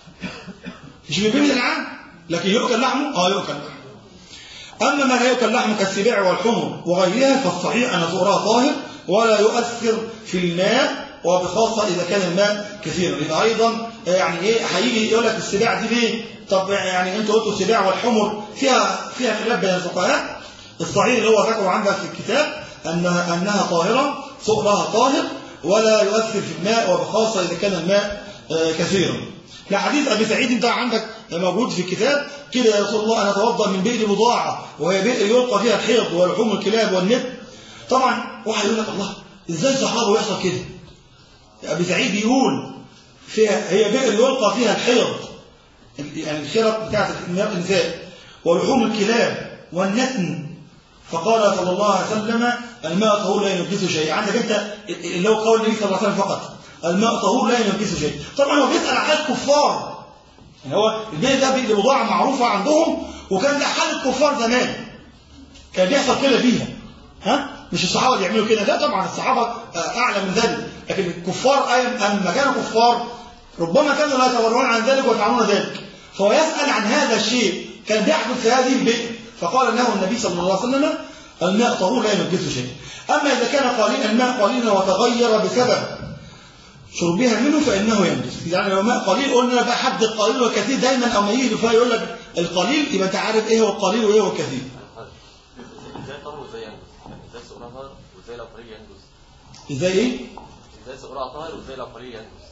مش من بهيمه الانعام لكن يؤكل لحمه اه يؤكل لحمه اما ما لا يؤكل لحمه كالسباع والحمر وغيرها فالصحيح ان سؤرها طاهر ولا يؤثر في الماء وبخاصه اذا كان الماء كثيرا يبقى ايضا يعني ايه هيجي يقول لك السباع دي ليه طب يعني انت قلتوا السباع والحمر فيها فيها خلاف بين الفقهاء الصحيح اللي هو ذكره عندك في الكتاب انها انها طاهره سؤرها طاهر ولا يؤثر في الماء وبخاصه اذا كان الماء كثيرا لا حديث ابي سعيد انت عندك موجود في الكتاب كده يا رسول الله انا اتوضا من بئر بضاعه وهي بئر يلقى فيها الحيض ولحوم الكلاب والنت طبعا واحد يقول لك الله ازاي الصحابه يحصل كده ابي سعيد يقول فيها هي بئر يلقى فيها الحيض يعني الخرق بتاعت النساء ولحوم الكلاب والنتن فقال صلى الله عليه وسلم الماء طهور لا ينجسه شيء عندك انت اللي هو قول النبي صلى الله عليه وسلم فقط الماء طهور لا ينجسه شيء طبعا هو بيسال عن حال الكفار يعني هو البيت ده بيئة بضاعة معروفة عندهم وكان ده حال الكفار زمان كان بيحصل كده بيها ها مش الصحابة اللي يعملوا كده لا طبعا الصحابة أعلى من ذلك لكن الكفار لما كانوا كفار ربما كانوا لا يتورعون عن ذلك ويفعلون ذلك فهو يسأل عن هذا الشيء كان بيحدث في هذه البئر فقال له النبي صلى الله عليه وسلم الماء طهور لا ينجسه شيء أما إذا كان قليل الماء قليلا وتغير بسبب شربها منه فإنه ينجس يعني لو ماء قليل قلنا بقى حد القليل والكثير دايما أو ما يجي يقول لك القليل يبقى أنت عارف إيه هو القليل وإيه هو الكثير ازاي طهر وازاي ينجز يعني ازاي سؤالها طاهر وازاي لو قليل ينجز إزاي إيه؟ ازاي سؤالها طاهر وازاي لو قليل ينجز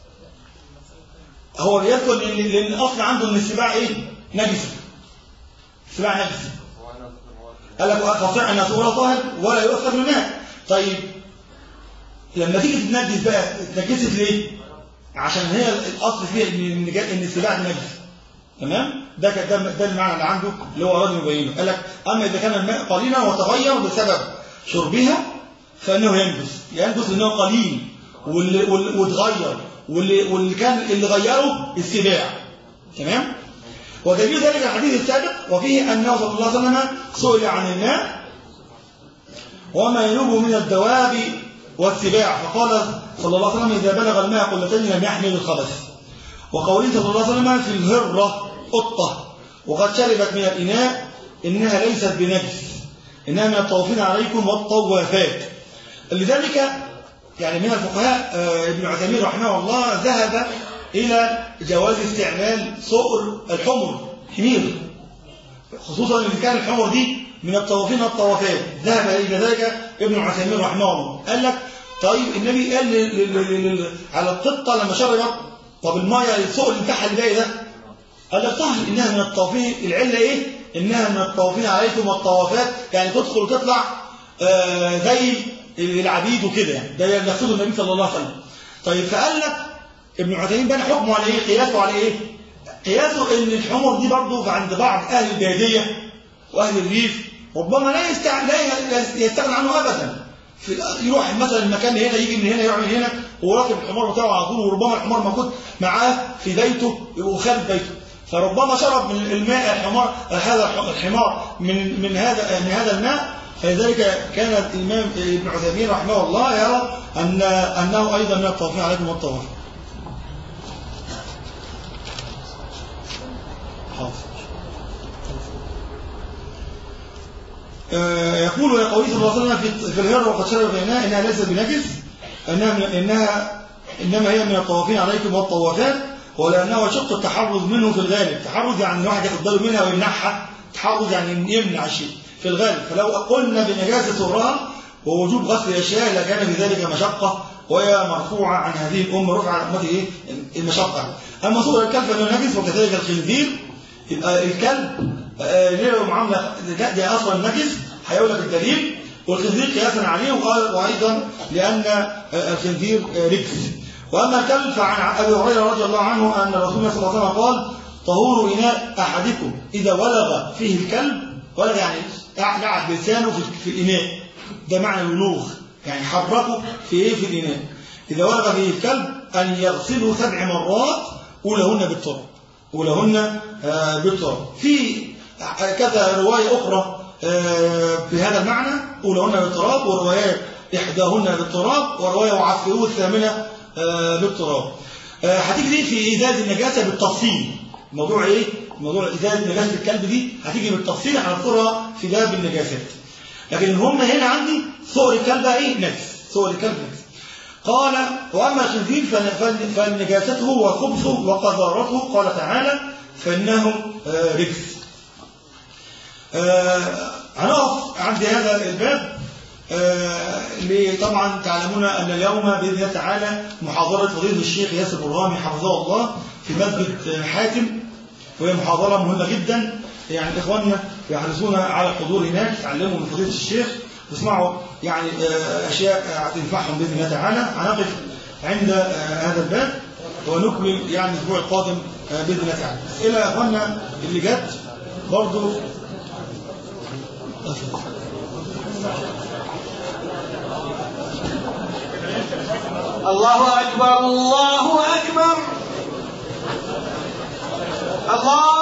هو بيذكر لأن لأن الأصل عنده إن السباع إيه؟ نجسة السباع نجسة هو انا هو قال لك تستطيع أن تقول طاهر ولا يؤثر بالماء طيب لما تيجي تتنجس بقى اتنجست ليه؟ عشان هي الاصل فيها ان ان السباع دي نجس تمام؟ ده كان- ده ده المعنى اللي عنده اللي هو اراد يبينه قال لك اما اذا كان الماء قليلا وتغير بسبب شربها فانه ينجس ينجس لانه قليل واللي واللي- واتغير واللي واللي كان اللي غيره السباع تمام؟ ودليل ذلك الحديث السابق وفيه انه صلى الله عليه وسلم سئل عن الماء وما ينوب من الدواب والسباع فقال صلى الله عليه وسلم إذا بلغ الماء قلتين لم يحمل الخبث وقوله صلى الله عليه وسلم في الهرة قطة وقد شربت من الإناء إنها ليست بنجس إنها من الطوافين عليكم والطوافات لذلك يعني من الفقهاء آه، ابن عثيمين رحمه الله ذهب إلى جواز استعمال صقر الحمر حمير خصوصا إن كان الحمر دي من الطوافين والطوافات ذهب إلى ذلك ابن عثيمين رحمه الله قال لك طيب النبي قال ل- ل- ل- ل- على القطة لما شربت طب المايه السؤل بتاعها اللي باقي ده قال لك طهر إنها من الطوافين العلة إيه؟ إنها من الطوافين عليكم والطوافات يعني تدخل وتطلع آه، زي العبيد وكده يعني ده اللي يقصده النبي صلى الله عليه وسلم طيب فقال لك ابن عثيمين بنى حكمه على ايه قياسه على ايه قياسه ان الحمر دي برضه عند بعض اهل الباديه واهل الريف ربما لا يستع... لا يستغنى عنه ابدا في... يروح مثلا المكان هنا يجي من هنا يعمل هنا وراكب الحمار بتاعه على طول وربما الحمار موجود معاه في بيته وخارج بيته فربما شرب من الماء الحمار هذا الحمار من من هذا من هذا الماء فلذلك كان الامام ابن عثيمين رحمه الله يرى ان انه ايضا من الطوافين عليكم والطواف حاضر آه، يقول قوي صلى الله عليه وسلم في في الهر وقد شرب بينها انها ليست بنجس انها من انها انما هي من الطوافين عليكم والطوافات ولانه يشق التحرز منه في الغالب تحرز يعني الواحد ياخد باله منها ويمنعها تحرز يعني يمنع شيء في الغالب فلو قلنا بنجاسة صورها ووجوب غسل الأشياء لكان في ذلك مشقة وهي مرفوعة عن هذه الأمة رفع عن أمته إيه؟ المشقة أما صور الكلب فإنه نجس وكذلك الخنزير يبقى الكلب آه، ليه معاملة لا دي أصلا نجس هيقول لك الدليل والخنزير قياسا عليه وقال وأيضا لأن آه، الخنزير آه، رجس وأما الكلب فعن أبي هريرة رضي الله عنه أن رسول الله صلى الله عليه وسلم قال طهور إناء أحدكم إذا ولغ فيه الكلب ولغ يعني قعد بلسانه في- في الإناء ده معنى الولوغ يعني حركه في إيه في الإناء إذا ولغ فيه الكلب أن يغسله سبع مرات أولهن بالتراب أولهن آه، بالتراب في كذا رواية أخرى آه، بهذا المعنى أولهن بالتراب وروايات إحداهن بالتراب ورواية وعفروه الثامنة آه، بالتراب آه، هتيجي دي في إزالة النجاسة بالتفصيل موضوع إيه؟ موضوع إزالة نجاسة الكلب دي هتيجي بالتفصيل هنذكرها في باب النجاسات لكن هم هنا عندي صور الكلب إيه؟ نجس صور الكلب نجس قال وأما الخنزير فن- فن- فنجاسته وخبثه وقذارته قال تعالى فإنه آه، رجس آه، هنقف عند هذا الباب آه، اللي طبعا تعلمون أن اليوم بإذن الله تعالى محاضرة فضيلة الشيخ ياسر برهامي حفظه الله في مسجد آه، حاتم وهي محاضرة مهمة جدا يعني إخواننا يحرصون على الحضور هناك يتعلموا من فضيلة الشيخ ويسمعوا يعني آه، أشياء آه، هتنفعهم بإذن الله تعالى هنقف عند آه، هذا الباب ونكمل يعني الأسبوع القادم آه، بإذن الله تعالى إلى أخواننا اللي جت برضو الله أكبر الله أكبر الله